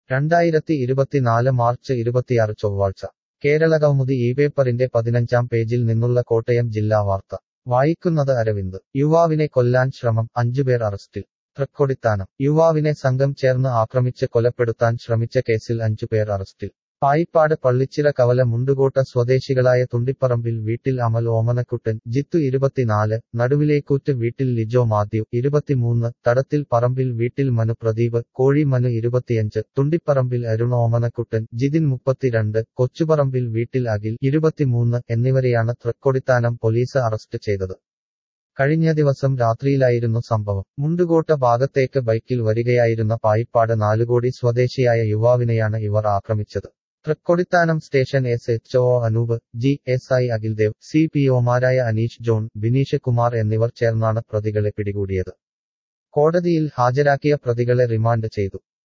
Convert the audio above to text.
രണ്ടായിരത്തി ഇരുപത്തിനാല് മാർച്ച് ഇരുപത്തിയാറ് ചൊവ്വാഴ്ച കേരള കൗമുദി ഈ പേപ്പറിന്റെ പതിനഞ്ചാം പേജിൽ നിന്നുള്ള കോട്ടയം ജില്ലാ വാർത്ത വായിക്കുന്നത് അരവിന്ദ് യുവാവിനെ കൊല്ലാൻ ശ്രമം അഞ്ചുപേർ അറസ്റ്റിൽ തൃക്കൊടിത്താനം യുവാവിനെ സംഘം ചേർന്ന് ആക്രമിച്ച് കൊലപ്പെടുത്താൻ ശ്രമിച്ച കേസിൽ അഞ്ചുപേർ അറസ്റ്റിൽ പായിപ്പാട് പള്ളിച്ചിറ കവല മുണ്ടുകോട്ട സ്വദേശികളായ തുണ്ടിപ്പറമ്പിൽ വീട്ടിൽ അമൽ ഓമനക്കുട്ടൻ ജിത്തു ഇരുപത്തിനാല് നടുവിലേക്കൂറ്റ് വീട്ടിൽ ലിജോ മാത്യു ഇരുപത്തിമൂന്ന് തടത്തിൽ പറമ്പിൽ വീട്ടിൽ മനു പ്രദീപ് കോഴി മനു ഇരുപത്തിയഞ്ച് തുണ്ടിപ്പറമ്പിൽ അരുൺ ഓമനക്കുട്ടൻ ജിതിൻ മുപ്പത്തിരണ്ട് കൊച്ചുപറമ്പിൽ വീട്ടിൽ അഖിൽ ഇരുപത്തിമൂന്ന് എന്നിവരെയാണ് തൃക്കൊടിത്താനം പോലീസ് അറസ്റ്റ് ചെയ്തത് കഴിഞ്ഞ ദിവസം രാത്രിയിലായിരുന്നു സംഭവം മുണ്ടുകോട്ട ഭാഗത്തേക്ക് ബൈക്കിൽ വരികയായിരുന്ന പായിപ്പാട് നാലുകോടി സ്വദേശിയായ യുവാവിനെയാണ് ഇവർ ആക്രമിച്ചത് Thrikkodithanam station S H O Anoop G S I Akhildev C P ഒമാരായ അനീഷ് ജോൺ ബിനീഷ് കുമാർ എന്നിവർ ചേർന്നാണ് പ്രതികളെ പിടികൂടിയത് കോടതിയിൽ ഹാജരാക്കിയ പ്രതികളെ റിമാൻഡ് ചെയ്തു